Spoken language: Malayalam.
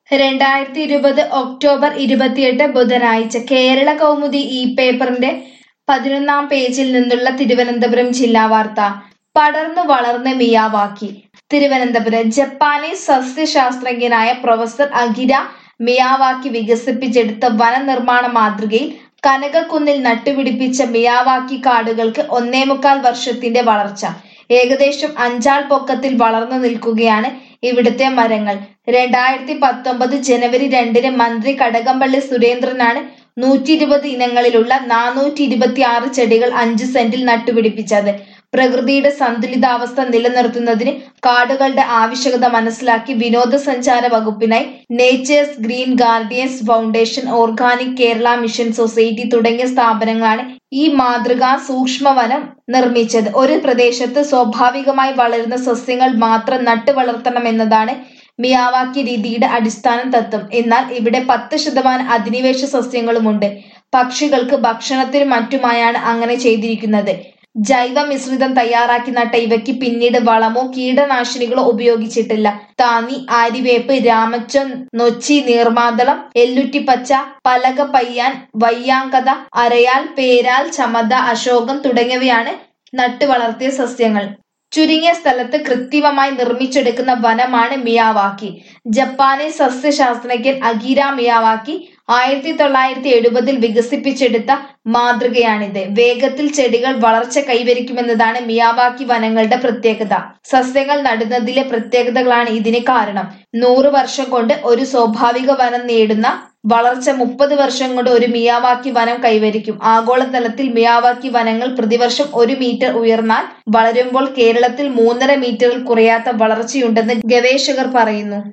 രണ്ടായിരത്തി ഇരുപത് ഒക്ടോബർ ഇരുപത്തിയെട്ട് ബുധനാഴ്ച കേരള കൗമുദി ഈ പേപ്പറിന്റെ പതിനൊന്നാം പേജിൽ നിന്നുള്ള തിരുവനന്തപുരം ജില്ലാ വാർത്ത പടർന്നു വളർന്ന് മിയാവാക്കി തിരുവനന്തപുരം ജപ്പാനീസ് സസ്യശാസ്ത്രജ്ഞനായ പ്രൊഫസർ അകിര മിയാവാക്കി വികസിപ്പിച്ചെടുത്ത വനനിർമ്മാണ മാതൃകയിൽ കനകക്കുന്നിൽ നട്ടുപിടിപ്പിച്ച മിയാവാക്കി കാടുകൾക്ക് ഒന്നേമുക്കാൽ വർഷത്തിന്റെ വളർച്ച ഏകദേശം അഞ്ചാൾ പൊക്കത്തിൽ വളർന്നു നിൽക്കുകയാണ് ഇവിടുത്തെ മരങ്ങൾ രണ്ടായിരത്തി പത്തൊമ്പത് ജനുവരി രണ്ടിന് മന്ത്രി കടകംപള്ളി സുരേന്ദ്രനാണ് നൂറ്റി ഇരുപത് ഇനങ്ങളിലുള്ള നാനൂറ്റി ഇരുപത്തി ആറ് ചെടികൾ അഞ്ച് സെന്റിൽ നട്ടുപിടിപ്പിച്ചത് പ്രകൃതിയുടെ സന്തുലിതാവസ്ഥ നിലനിർത്തുന്നതിന് കാടുകളുടെ ആവശ്യകത മനസ്സിലാക്കി വിനോദസഞ്ചാര വകുപ്പിനായി nature's green guardians foundation organic Kerala mission society തുടങ്ങിയ സ്ഥാപനങ്ങളാണ് ഈ മാതൃകാ സൂക്ഷ്മവനം നിർമ്മിച്ചത് ഒരു പ്രദേശത്ത് സ്വാഭാവികമായി വളരുന്ന സസ്യങ്ങൾ മാത്രം നട്ടു വളർത്തണമെന്നതാണ് മിയാവാക്കി രീതിയുടെ അടിസ്ഥാന തത്വം എന്നാൽ ഇവിടെ പത്ത് ശതമാനം അധിനിവേശ സസ്യങ്ങളുമുണ്ട് പക്ഷികൾക്ക് ഭക്ഷണത്തിനും മറ്റുമായാണ് അങ്ങനെ ചെയ്തിരിക്കുന്നത് ജൈവ മിശ്രിതം തയ്യാറാക്കി നട്ട ഇവയ്ക്ക് പിന്നീട് വളമോ കീടനാശിനികളോ ഉപയോഗിച്ചിട്ടില്ല താന്നി ആര്യവേപ്പ് രാമച്ചം നൊച്ചി നീർമാതളം എല്ലുറ്റിപ്പച്ച പലക പയ്യാൻ വയ്യാങ്കത അരയാൽ പേരാൽ ചമത അശോകം തുടങ്ങിയവയാണ് നട്ടുവളർത്തിയ സസ്യങ്ങൾ ചുരുങ്ങിയ സ്ഥലത്ത് കൃത്രിമമായി നിർമ്മിച്ചെടുക്കുന്ന വനമാണ് മിയാവാക്കി ജപ്പാനീസ് സസ്യശാസ്ത്രജ്ഞൻ അഗീര മിയാവാക്കി ആയിരത്തി തൊള്ളായിരത്തി എഴുപതിൽ വികസിപ്പിച്ചെടുത്ത മാതൃകയാണിത് വേഗത്തിൽ ചെടികൾ വളർച്ച കൈവരിക്കുമെന്നതാണ് മിയാവാക്കി വനങ്ങളുടെ പ്രത്യേകത സസ്യങ്ങൾ നടുന്നതിലെ പ്രത്യേകതകളാണ് ഇതിന് കാരണം നൂറ് വർഷം കൊണ്ട് ഒരു സ്വാഭാവിക വനം നേടുന്ന വളർച്ച മുപ്പത് വർഷം കൊണ്ട് ഒരു മിയാവാക്കി വനം കൈവരിക്കും ആഗോളതലത്തിൽ മിയാവാക്കി വനങ്ങൾ പ്രതിവർഷം ഒരു മീറ്റർ ഉയർന്നാൽ വളരുമ്പോൾ കേരളത്തിൽ മൂന്നര മീറ്ററിൽ കുറയാത്ത വളർച്ചയുണ്ടെന്ന് ഗവേഷകർ പറയുന്നു